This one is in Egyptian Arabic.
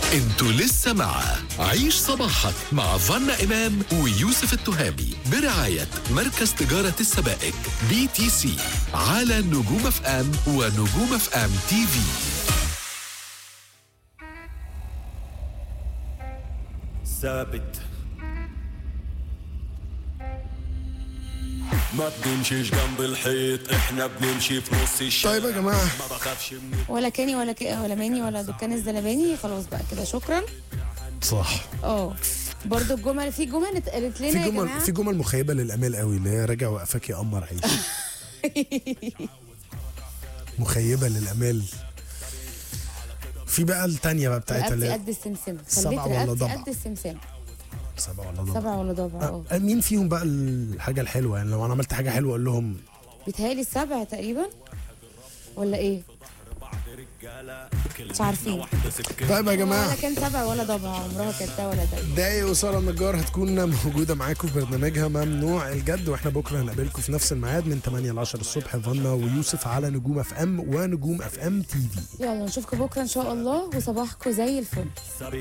انتوا لسه مع عيش صباحك مع فنا إمام ويوسف التهامي برعاية مركز تجارة السبائك بي تي سي على نجوم اف ام ونجوم اف ام تي في ثابت ما بنمشيش جنب الحيط احنا بنمشي في نص الشارع طيب يا جماعة ما بخافش من ولا كاني ولا ك... ولا ماني ولا دكان الزلباني خلاص بقى كده شكرا صح اه برضو الجمل في جمل اتقالت لنا في يا جمل جماعه في جمل مخيبه للامال قوي اللي هي راجع وقفك يا قمر عيش مخيبه للامال في بقى التانية بقى بتاعتها اللي رقبتي هي قد السمسمه سبعة خليت ولا رقبتي ضبع؟ قد السمسمه سبعة ولا ضبع سبعة ولا ضبع اه آه، مين فيهم بقى الحاجة الحلوة يعني لو أنا عملت حاجة حلوة أقول لهم بيتهيألي السبع تقريبا ولا ايه؟ مش عارفين طيب يا ولا جماعة كان سبع ولا ضبع عمرها كانت ده ولا ده داي وسارة النجار هتكون موجودة معاكم في برنامجها ممنوع الجد واحنا بكرة هنقابلكم في نفس الميعاد من 8 ل 10 الصبح فانا ويوسف على نجوم اف ام ونجوم اف ام تي في يلا نشوفكم بكره ان شاء الله وصباحكم زي الفل